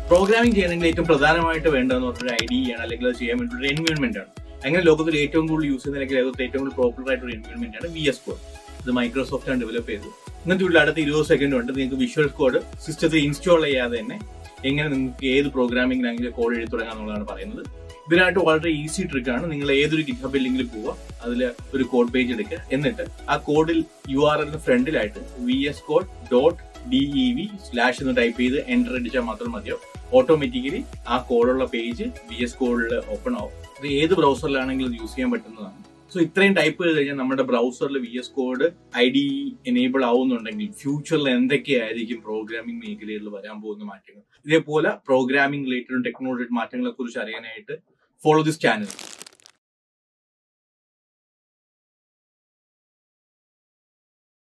programming ചെയ്യണമെങ്കിൽ ഏറ്റവും പ്രധാനമായിട്ട് വേണ്ടതെന്ന് പറഞ്ഞൊരു ഐഡിയ ആണ് അല്ലെങ്കിൽ അത് ചെയ്യാൻ വേണ്ടി ഒരു എൻവയോൺമെന്റ് ആണ് അങ്ങനെ ലോകത്തിൽ ഏറ്റവും കൂടുതൽ യൂസ് ചെയ്യുന്ന അല്ലെങ്കിൽ ലോകത്തിൽ ഏറ്റവും കൂടുതൽ പോപ്പുലർ ആയിട്ടുള്ള എൻവയോൺമെന്റ് ആണ് വി എസ് കോഡ് ഇത് മൈക്രോസോഫ്റ്റ് ആണ് ഡെവലപ്പ് ചെയ്തത് ഇന്നത്തെ വീട്ടിൽ അടുത്ത ഇരുപത് സെക്കൻഡ് കൊണ്ട് നിങ്ങൾക്ക് വിഷ്വൽ കോഡ് സിസ്റ്റത്തിൽ ഇൻസ്റ്റാൾ ചെയ്യാതെ തന്നെ എങ്ങനെ നിങ്ങൾക്ക് ഏത് പ്രോഗ്രാമിംഗ് ലാംഗ്വേജ് കോഡ് എഴുതി തുടങ്ങാം എന്നുള്ളതാണ് പറയുന്നത് ഇതിനായിട്ട് വളരെ ഈസി ട്രിക്കാണ് നിങ്ങൾ ഏതൊരു ഗിറ്റ്ഹബ് ലിങ്കിൽ പോവുക അതിൽ ഒരു കോഡ് പേജ് എടുക്കുക എന്നിട്ട് ആ കോഡിൽ യു ആർ എല്ലിന് ഫ്രണ്ടിലായിട്ട് V S code dot D E V slash എന്ന് ടൈപ്പ് ചെയ്ത് എൻ്റർ അടിച്ചാൽ മാത്രം മതിയോ ഓട്ടോമാറ്റിക്കലി ആ കോഡുള്ള പേജ് വി എസ് കോഡിൽ ഓപ്പൺ ആവും ഇത് ഏത് ബ്രൗസറിലാണെങ്കിലും യൂസ് ചെയ്യാൻ പറ്റുന്നതാണ് സോ ഇത്രയും ടൈപ്പ് ചെയ്ത് കഴിഞ്ഞാൽ നമ്മുടെ ബ്രൗസറിൽ V S code I D enable ആവുന്നുണ്ടെങ്കിൽ ഫ്യൂച്ചറിൽ എന്തൊക്കെയായിരിക്കും പ്രോഗ്രാമിംഗ് മേഖലയിൽ വരാൻ പോകുന്ന മാറ്റങ്ങൾ ഇതേപോലെ പ്രോഗ്രാമിംഗ് റിലേറ്റഡ് ടെക്നോളജി മാറ്റങ്ങളെ കുറിച്ച് അറിയാനായിട്ട് ഫോളോ ദിസ് ചാനൽ